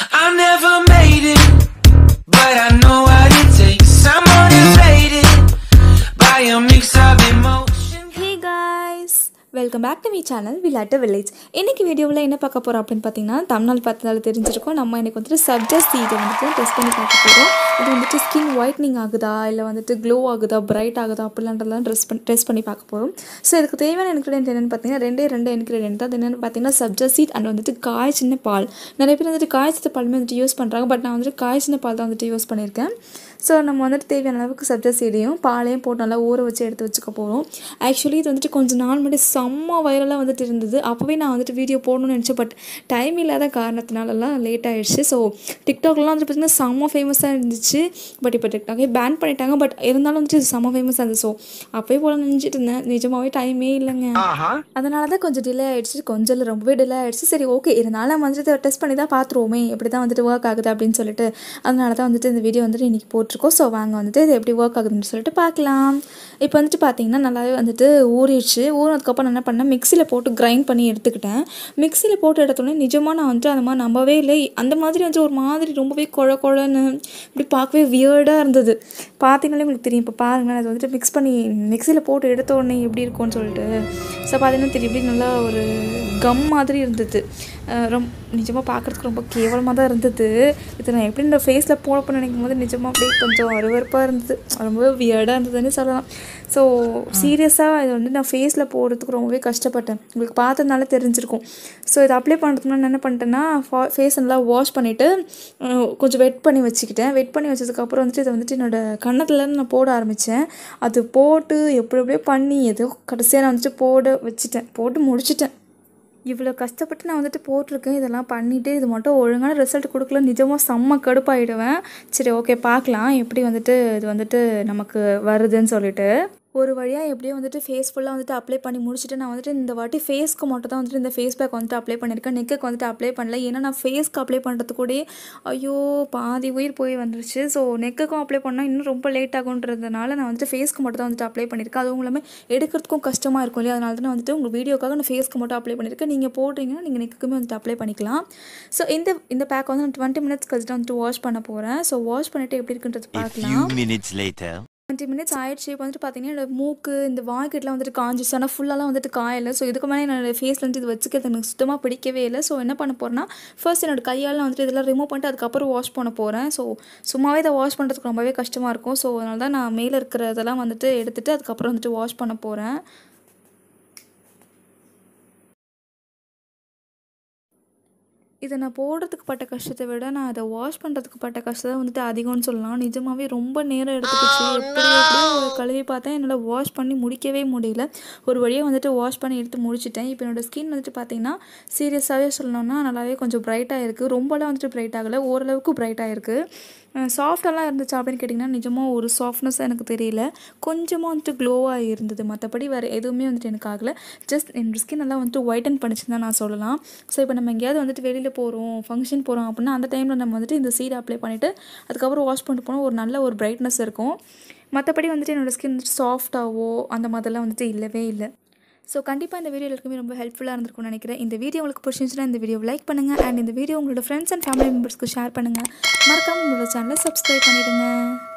I never made it, but I know what it takes. I'm motivated by a mix of emotion. Hey guys welcome back to me channel விளையாட்டு village இன்னைக்கு வீடியோவில் என்ன பார்க்க போகிறோம் அப்படின்னு பார்த்தீங்கன்னா தமிழ்நாள் பார்த்ததால தெரிஞ்சிருக்கோம் நம்ம எனக்கு வந்துட்டு சப்ஜெக்ட் சீடை வந்துட்டு டெஸ்ட் பண்ணி பார்க்க போகிறோம் இது வந்துட்டு ஸ்கின் ஒயிட்னிங் ஆகுதா இல்லை வந்துட்டு க்ளோ ஆகுதா பிரைட் ஆகுதா அப்படிலான்றதெல்லாம் ட்ரெஸ் பண்ணி டெஸ்ட் பண்ணி பார்க்க போகிறோம் ஸோ இதுக்கு தேவையான இன்க்ரீடியன்ட் என்னென்னு பார்த்தீங்கன்னா ரெண்டே ரெண்டு இன்க்ரீடியன்ட் அது என்னென்னு பார்த்தீங்கன்னா சப்ஜெக்ட் சீட் அண்ட் வந்துட்டு காய்ச்சின பால் நிறைய பேர் வந்துட்டு காய்ச்சின பாலுமே வந்துட்டு யூஸ் பண்ணுறாங்க பட் நான் வந்துட்டு காய்ச்சின பால் தான் வந்துட்டு யூஸ் பண்ணியிருக்கேன் ஸோ நம்ம வந்துட்டு தேவையான அளவுக்கு சப்ஜெக்ட் சீடையும் பாலையும் போட்டு நல்லா ஊற வச்சு எடுத்து வச்சுக்க போகிறோம் ஆக்சுவலி இது வந்துட்டு கொஞ்சம் நாள் முன்னாடி செம்ம வைரலாக வந்துட்டு இருந்தது அப்போவே நான் வந்துட்டு வீடியோ போடணும்னு நினச்சேன் பட் டைம் இல்லாத காரணத்தினாலலாம் லேட் ஆயிடுச்சு ஸோ டிக்டாக்லாம் வந்துட்டு பார்த்திங்கன்னா செம்ம ஃபேமஸாக இருந்துச்சு பட் இப்போ டிக்டாக்கே பேன் பண்ணிட்டாங்க பட் இருந்தாலும் வந்துட்டு இது செம்ம ஃபேமஸாக இருந்துச்சு ஸோ அப்போயே போல நினச்சிட்டு இருந்தேன் நிஜமாவே டைமே இல்லைங்க அதனால தான் கொஞ்சம் டிலே ஆயிடுச்சு கொஞ்சம் இல்லை ரொம்பவே டிலே ஆயிடுச்சு சரி ஓகே இருந்தாலும் வந்துட்டு டெஸ்ட் பண்ணி தான் பார்த்துருவோமே எப்படி தான் வந்துட்டு ஒர்க் ஆகுது அப்படின்னு சொல்லிட்டு அதனால தான் வந்துட்டு இந்த வீடியோ வந்துட்டு இன்றைக்கி போட்டிருக்கோம் ஸோ வாங்க வந்துட்டு இது எப்படி ஒர்க் ஆகுதுன்னு சொல்லிட்டு பார்க்கலாம் இப்போ வந்துட்டு பார்த்தீங்கன்னா நல்லாவே வந்துட்டு ஊறிடுச்சு ஊறினதுக்கப்புறம் நான் என்ன பண்ணேன் மிக்சியில் போட்டு கிரைண்ட் பண்ணி எடுத்துக்கிட்டேன் மிக்சியில் போட்டு எடுத்தோடனே நிஜமாக நான் வந்துட்டு அந்த மாதிரி நம்பவே இல்லை அந்த மாதிரி வந்து ஒரு மாதிரி ரொம்பவே குழ குழன்னு இப்படி பார்க்கவே வியர்டாக இருந்தது பார்த்தீங்கனாலே உங்களுக்கு தெரியும் இப்போ பாருங்களேன் அது வந்துட்டு மிக்ஸ் பண்ணி மிக்சியில் போட்டு எடுத்த உடனே எப்படி இருக்கும்னு சொல்லிட்டு ஸோ பார்த்தீங்கன்னா தெரியும் இப்படி நல்லா ஒரு கம் மாதிரி இருந்தது ரொம்ப நிஜமாக பார்க்குறதுக்கு ரொம்ப கேவலமாக தான் இருந்தது இது நான் எப்படி இந்த ஃபேஸில் போடப்போ நினைக்கும் போது நிஜமாக அப்படியே கொஞ்சம் அருவருப்பாக இருந்தது ரொம்பவே வியர்டாக இருந்ததுன்னு சொல்லலாம் ஸோ சீரியஸாக இது வந்து நான் ஃபேஸில் போடுறதுக்கு ரொம்பவே கஷ்டப்பட்டேன் உங்களுக்கு பார்த்ததுனால தெரிஞ்சிருக்கும் ஸோ இதை அப்ளை பண்ணுறதுக்கு முன்னாடி என்ன பண்ணிட்டேன்னா ஃபேஸ் நல்லா வாஷ் பண்ணிவிட்டு கொஞ்சம் வெட் பண்ணி வச்சுக்கிட்டேன் வெட் பண்ணி வச்சதுக்கப்புறம் வந்துட்டு இதை வந்துட்டு என்னோடய கன்னத்தில் நான் போட ஆரம்பித்தேன் அது போட்டு எப்படி எப்படியோ பண்ணி ஏதோ கடைசியாக நான் வந்துட்டு போட வச்சுட்டேன் போட்டு முடிச்சிட்டேன் இவ்வளோ கஷ்டப்பட்டு நான் வந்துட்டு போட்டிருக்கேன் இதெல்லாம் பண்ணிவிட்டு இது மட்டும் ஒழுங்கான ரிசல்ட் கொடுக்கல நிஜமாக செம்ம கடுப்பாயிடுவேன் சரி ஓகே பார்க்கலாம் எப்படி வந்துட்டு இது வந்துட்டு நமக்கு வருதுன்னு சொல்லிட்டு ஒரு வழியாக எப்படியோ வந்துட்டு ஃபேஸ் ஃபுல்லாக வந்துட்டு அப்ளை பண்ணி முடிச்சுட்டு நான் வந்துட்டு இந்த வாட்டி ஃபேஸ்க்கு மட்டும் தான் வந்துட்டு இந்த ஃபேஸ் பேக் வந்துட்டு அப்ளை பண்ணியிருக்கேன் நெக்குக்கு வந்துட்டு அப்ளை பண்ணல ஏன்னா நான் ஃபேஸ்க்கு அப்ளை பண்ணுறது கூட ஐயோ பாதி உயிர் போய் வந்துருச்சு ஸோ நெக்குக்கும் அப்ளை பண்ணால் இன்னும் ரொம்ப லேட் ஆகுன்றதுனால நான் வந்துட்டு ஃபேஸ்க்கு மட்டும் தான் வந்துட்டு அப்ளை பண்ணியிருக்கேன் அதுவும் இல்லாமல் எடுக்கிறதுக்கும் கஷ்டமாக இருக்கும் இல்லையா அதனால தான் நான் வந்துட்டு உங்கள் வீடியோக்காக நான் ஃபேஸ்க்கு மட்டும் அப்ளை பண்ணியிருக்கேன் நீங்கள் போடுறீங்கன்னா நீங்கள் நெக்குக்குமே வந்துட்டு அப்ளை பண்ணிக்கலாம் ஸோ இந்த இந்த பேக் வந்து நான் டுவெண்ட்டி மினிட்ஸ் கழிச்சு வந்துட்டு வாஷ் பண்ண போகிறேன் ஸோ வாஷ் பண்ணிவிட்டு எப்படி இருக்குன்றது A பார்க்கலாம் few minutes later. Twenty minutes ஆயிடுச்சு இப்போ வந்துட்டு பார்த்தீங்கன்னா என்னோட மூக்கு இந்த வாய்க்கிட்டலாம் வந்துட்டு காஞ்சிச்சு ஆனால் ஃபுல்லாலாம் வந்துட்டு காயலை ஸோ இதுக்கு மேலே என்னோட ஃபேஸில் வந்துட்டு இது வச்சுக்கிறது எனக்கு சுத்தமாக பிடிக்கவே இல்லை ஸோ என்ன பண்ண போகிறேன்னா ஃபர்ஸ்ட் என்னோட கையால் வந்துட்டு இதெல்லாம் ரிமூவ் பண்ணிட்டு அதுக்கப்புறம் வாஷ் பண்ண போகிறேன் ஸோ சும்மாவே இதை வாஷ் பண்ணுறதுக்கு ரொம்பவே கஷ்டமாக இருக்கும் ஸோ அதனால தான் நான் மேலே இருக்கிறதெல்லாம் வந்துட்டு எடுத்துகிட்டு அதுக்கப்புறம் வந்துட்டு வாஷ் பண்ண போகிறேன் இதை நான் போடுறதுக்கு பட்ட கஷ்டத்தை விட நான் அதை வாஷ் பண்ணுறதுக்கு பட்ட கஷ்டம் வந்துட்டு அதிகம்னு சொல்லலாம் நிஜமாவே ரொம்ப நேரம் எடுத்துக்கிச்சு எப்படி எப்படியோ ஒரு கழுவி பார்த்தேன் என்னால் வாஷ் பண்ணி முடிக்கவே முடியல ஒரு வழியாக வந்துட்டு வாஷ் பண்ணி எடுத்து முடிச்சிட்டேன் இப்போ என்னோடய ஸ்கின் வந்துட்டு பார்த்தீங்கன்னா சீரியஸாகவே சொல்லணும்னா நல்லாவே கொஞ்சம் பிரைட்டாக இருக்குது ரொம்பலாம் வந்துட்டு பிரைட் ஆகலை ஓரளவுக்கு பிரைட்டாக இருக்குது சாஃப்டெல்லாம் இருந்துச்சு அப்படின்னு கேட்டிங்கன்னா நிஜமாக ஒரு சாஃப்ட்னஸ் எனக்கு தெரியல கொஞ்சமாக வந்துட்டு க்ளோவாக இருந்தது மற்றபடி வேறு எதுவுமே வந்துட்டு எனக்கு ஆகலை ஜஸ்ட் என் ஸ்கின் நல்லா வந்துட்டு ஒயிட்டன் பண்ணிச்சுன்னு தான் நான் சொல்லலாம் ஸோ இப்போ நம்ம எங்கேயாவது வந்துட்டு வெளியில் போகிறோம் ஃபங்க்ஷன் போகிறோம் அப்படின்னா அந்த டைமில் நம்ம வந்துட்டு இந்த சீட் அப்ளை பண்ணிவிட்டு அதுக்கப்புறம் வாஷ் பண்ணிட்டு போனால் ஒரு நல்ல ஒரு பிரைட்னஸ் இருக்கும் மற்றபடி வந்துட்டு என்னோடய ஸ்கின் வந்துட்டு சாஃப்டாகவோ அந்த மாதிரிலாம் வந்துட்டு இல்லவே இல்லை ஸோ கண்டிப்பாக இந்த வீடியோ எல்லாருக்குமே ரொம்ப ஹெல்ப்ஃபுல்லாக இருந்திருக்கும்னு நினைக்கிறேன் இந்த வீடியோ உங்களுக்கு பிடிச்சிருந்துச்சுன்னா இந்த வீடியோ லைக் பண்ணுங்கள் அண்ட் இந்த வீடியோ உங்களோட ஃப்ரெண்ட்ஸ் அண்ட் ஃபேமிலி மெம்பர்ஸ்க்கு ஷேர் பண்ணுங்கள் மறக்காமல் உங்களோட சேனலை சப்ஸ்கிரைப் பண்ணிவிடுங்க